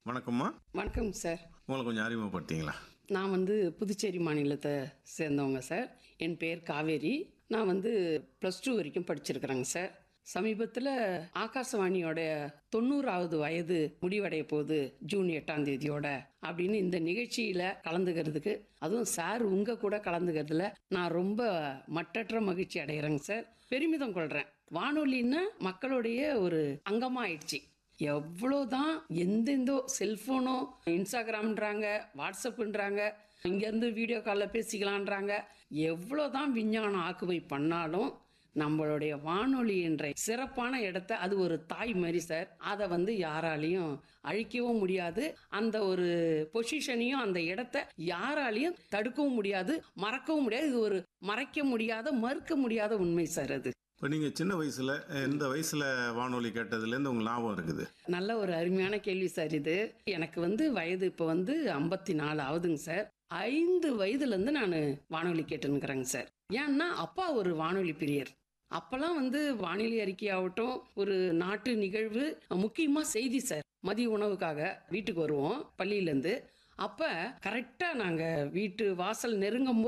வணக்கம்மா வணக்கம் சார் உங்களை கொஞ்சம் அறிமுகப்படுத்திங்களா நான் வந்து புதுச்சேரி மாநிலத்தை சேர்ந்தவங்க சார் என் பேர் காவேரி நான் வந்து ப்ளஸ் டூ வரைக்கும் படிச்சிருக்கிறேங்க சார் சமீபத்தில் ஆகாசவாணியோட தொண்ணூறாவது வயது முடிவடைய போகுது ஜூன் எட்டாம் தேதியோட அப்படின்னு இந்த நிகழ்ச்சியில் கலந்துக்கிறதுக்கு அதுவும் சார் உங்கள் கூட கலந்துக்கிறதுல நான் ரொம்ப மட்டற்ற மகிழ்ச்சி அடைகிறேங்க சார் பெருமிதம் கொள்கிறேன் வானொலின்னா மக்களுடைய ஒரு அங்கமாயிடுச்சு எவ்வளோதான் எந்தெந்தோ செல்ஃபோனோ இன்ஸ்டாகிராம்ன்றாங்க வாட்ஸ்அப்புன்றாங்க இங்கேருந்து வீடியோ காலில் பேசிக்கலான்றாங்க எவ்வளோதான் விஞ்ஞானம் ஆக்குமை பண்ணாலும் நம்மளுடைய வானொலி என்ற சிறப்பான இடத்த அது ஒரு தாய் மாதிரி சார் அதை வந்து யாராலையும் அழிக்கவும் முடியாது அந்த ஒரு பொசிஷனையும் அந்த இடத்த யாராலையும் தடுக்கவும் முடியாது மறக்கவும் முடியாது இது ஒரு மறைக்க முடியாத மறுக்க முடியாத உண்மை சார் அது இப்போ நீங்கள் சின்ன வயசில் எந்த வயசில் வானொலி கேட்டதுலேருந்து உங்களுக்கு ஞாபகம் இருக்குது நல்ல ஒரு அருமையான கேள்வி சார் இது எனக்கு வந்து வயது இப்போ வந்து ஐம்பத்தி நாலு ஆகுதுங்க சார் ஐந்து வயதுலேருந்து நான் வானொலி கேட்டுன்னுக்குறேங்க சார் ஏன்னா அப்பா ஒரு வானொலி பிரியர் அப்போல்லாம் வந்து வானிலை அறிக்கை ஆகட்டும் ஒரு நாட்டு நிகழ்வு முக்கியமாக செய்தி சார் மதிய உணவுக்காக வீட்டுக்கு வருவோம் பள்ளியிலேருந்து அப்போ கரெக்டாக நாங்கள் வீட்டு வாசல் நெருங்கும்